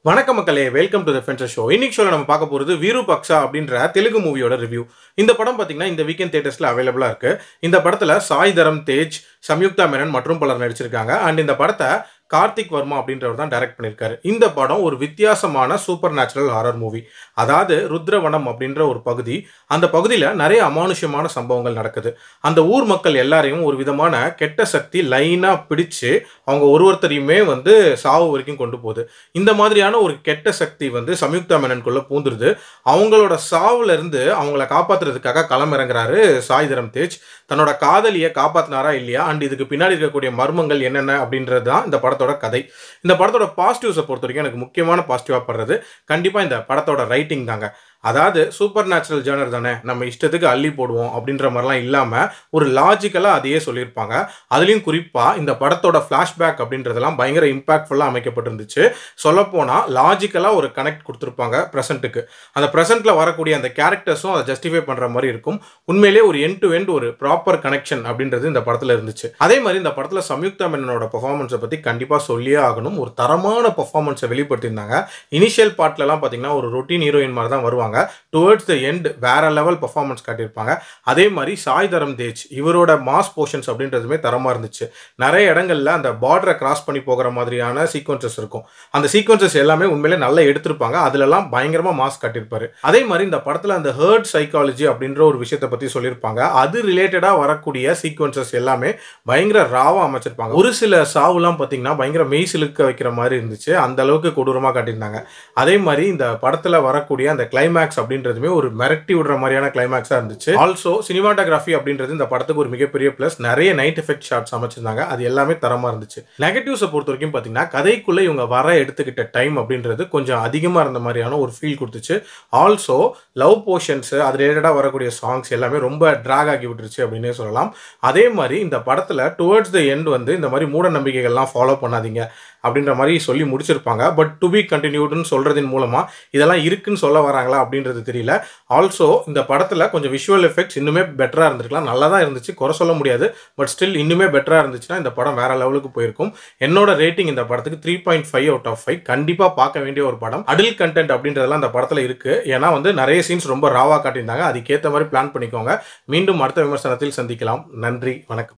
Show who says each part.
Speaker 1: வணக்கம் மக்களே welcome to the fencer show இன்னைக்கு ஷோல நம்ம பார்க்க போகிறது வீரு பக்ஷா அப்படின்ற தெலுங்கு மூவியோட ரிவ்யூ இந்த படம் பார்த்தீங்கன்னா இந்த வீக்கெண்ட் தேட்டர்ஸில் அவைலபிளாக இருக்கு இந்த படத்தில் சாய் தரம் தேஜ் சம்யுக்தா மேனன் மற்றும் பலர் நடிச்சிருக்காங்க அண்ட் இந்த படத்தை கார்த்திக் வர்மா அப்படின்றவர் தான் டைரக்ட் பண்ணியிருக்காரு இந்த படம் ஒரு வித்தியாசமான சூப்பர் நேச்சுரல் ஹாரர் மூவி அதாவது ருத்ரவனம் அப்படின்ற ஒரு பகுதி அந்த பகுதியில் நிறைய அமானுஷ்யமான சம்பவங்கள் நடக்குது அந்த ஊர் மக்கள் எல்லாரையும் ஒரு விதமான கெட்ட சக்தி லைனாக பிடிச்சு அவங்க ஒரு ஒருத்தரையுமே வந்து சாவு வரைக்கும் கொண்டு போகுது இந்த மாதிரியான ஒரு கெட்ட சக்தி வந்து சம்யுக்தா மேனனுக்குள்ள பூந்துருது அவங்களோட சாவுல இருந்து அவங்கள காப்பாத்துறதுக்காக களமிறங்குறாரு சாய் தரம் தேஜ் தன்னோட காதலியை காப்பாத்தினாரா இல்லையா அண்ட் இதுக்கு பின்னாடி இருக்கக்கூடிய மர்மங்கள் என்னென்ன அப்படின்றது தான் இந்த படத்தோட கதை இந்த படத்தோட பாசிட்டிவ்ஸை பொறுத்த வரைக்கும் எனக்கு முக்கியமான பாசிட்டிவாக படுறது கண்டிப்பாக இந்த படத்தோட ரைட்டிங் தாங்க அதாவது சூப்பர் நேச்சுரல் ஜேர்னர் தானே நம்ம இஷ்டத்துக்கு அள்ளி போடுவோம் அப்படின்ற மாதிரிலாம் இல்லாமல் ஒரு லாஜிக்கலாக அதையே சொல்லியிருப்பாங்க அதுலேயும் குறிப்பாக இந்த படத்தோட ஃப்ளாஷ்பேக் அப்படின்றதெல்லாம் பயங்கர இம்பாக்ட்ஃபுல்லாக அமைக்கப்பட்டிருந்துச்சு சொல்லப்போனால் லாஜிக்கலாக ஒரு கனெக்ட் கொடுத்துருப்பாங்க ப்ரெசென்ட்டுக்கு அந்த ப்ரெசென்ட்டில் வரக்கூடிய அந்த கேரக்டர்ஸும் அதை ஜஸ்டிஃபை பண்ணுற மாதிரி இருக்கும் உண்மையிலே ஒரு எண்ட் டு எண்ட் ஒரு ப்ராப்பர் கனெக்ஷன் அப்படின்றது இந்த படத்தில் இருந்துச்சு அதே மாதிரி இந்த படத்தில் சம்யுக்தா மேனனோட பெர்ஃபார்மன்ஸை பற்றி கண்டிப்பாக சொல்லியே ஆகணும் ஒரு தரமான பெர்ஃபார்மன்ஸை வெளிப்படுத்தியிருந்தாங்க இனிஷியல் பார்ட்லலாம் பார்த்தீங்கன்னா ஒரு ரொட்டீன் ஹீரோயின் மாதிரி தான் வருவாங்க டுவர்ட்ஸ் த எண்ட் வேற லெவல் பெர்ஃபார்மன்ஸ் காட்டியிருப்பாங்க அதே மாதிரி சாய் தரம் தேஜ் இவரோட மாஸ் போர்ஷன்ஸ் அப்படின்றதுமே தரமாக இருந்துச்சு நிறைய இடங்கள்ல அந்த பார்டரை கிராஸ் பண்ணி போகிற மாதிரியான சீக்வன்சஸ் இருக்கும் அந்த சீக்வன்சஸ் எல்லாமே உண்மையிலே நல்லா எடுத்திருப்பாங்க அதுலலாம் பயங்கரமாக மாஸ் காட்டியிருப்பாரு அதே மாதிரி இந்த படத்தில் அந்த ஹர்ட் சைக்காலஜி அப்படின்ற ஒரு விஷயத்தை பற்றி சொல்லியிருப்பாங்க அது ரிலேட்டடாக வரக்கூடிய சீக்வன்சஸ் எல்லாமே பயங்கர ராவாக அமைச்சிருப்பாங்க ஒரு சில சாவுலாம் பார்த்தீங்கன்னா பயங்கர மெய் சிலுக்க வைக்கிற மாதிரி இருந்துச்சு அந்த அளவுக்கு கொடூரமாக காட்டியிருந்தாங்க அதே மாதிரி இந்த படத்தில் வரக்கூடிய அந்த கிளைமேக்ஸ் அப்படின்றதுமே ஒரு மிரட்டி விடுற மாதிரியான கிளைமேக்ஸாக இருந்துச்சு ஆல்சோ சினிமாட்டோகிராஃபி அப்படின்றது இந்த படத்துக்கு ஒரு மிகப்பெரிய ப்ளஸ் நிறைய நைட் எஃபெக்ட் ஷாட்ஸ் அமைச்சிருந்தாங்க அது எல்லாமே தரமாக இருந்துச்சு நெகட்டிவ்ஸை பொறுத்த வரைக்கும் பார்த்தீங்கன்னா கதைக்குள்ளே இவங்க வர எடுத்துக்கிட்ட டைம் அப்படின்றது கொஞ்சம் அதிகமாக இருந்த மாதிரியான ஒரு ஃபீல் கொடுத்துச்சு ஆல்சோ லவ் போர்ஷன்ஸ் அது ரிலேட்டடாக வரக்கூடிய சாங்ஸ் எல்லாமே ரொம்ப ட்ராக் ஆகி விட்டுருச்சு அப்படின்னே சொல்லலாம் அதே மாதிரி இந்த படத்தில் டுவர்ட்ஸ் த எண்ட் வந்து இந்த மாதிரி மூட நம்பிக்கைகள்லாம் ஃபாலோ பண்ணாதீங்க அப்படின்ற மாதிரி சொல்லி முடிச்சிருப்பாங்க பட் டு பி கண்டினியூடுன்னு சொல்கிறதின் மூலமாக இதெல்லாம் இருக்குன்னு சொல்ல வராங்களா அப்படின்றது தெரியல ஆல்சோ இந்த படத்தில் கொஞ்சம் விஷுவல் எஃபெக்ட்ஸ் இன்னுமே பெட்டராக இருந்திருக்கலாம் நல்லா தான் இருந்துச்சு குறை சொல்ல முடியாது பட் ஸ்டில் இன்னுமே பெட்டராக இருந்துச்சுன்னா இந்த படம் வேற லெவலுக்கு போயிருக்கும் என்னோட ரேட்டிங் இந்த படத்துக்கு three point five out of five கண்டிப்பாக பார்க்க வேண்டிய ஒரு படம் அடல் கண்டென்ட் அப்படின்றதெல்லாம் இந்த படத்தில் இருக்குது ஏன்னா வந்து நிறைய சீன்ஸ் ரொம்ப ராவாக காட்டியிருந்தாங்க அதுக்கேற்ற மாதிரி பிளான் பண்ணிக்கோங்க மீண்டும் அடுத்த விமர்சனத்தில் சந்திக்கலாம் நன்றி வணக்கம்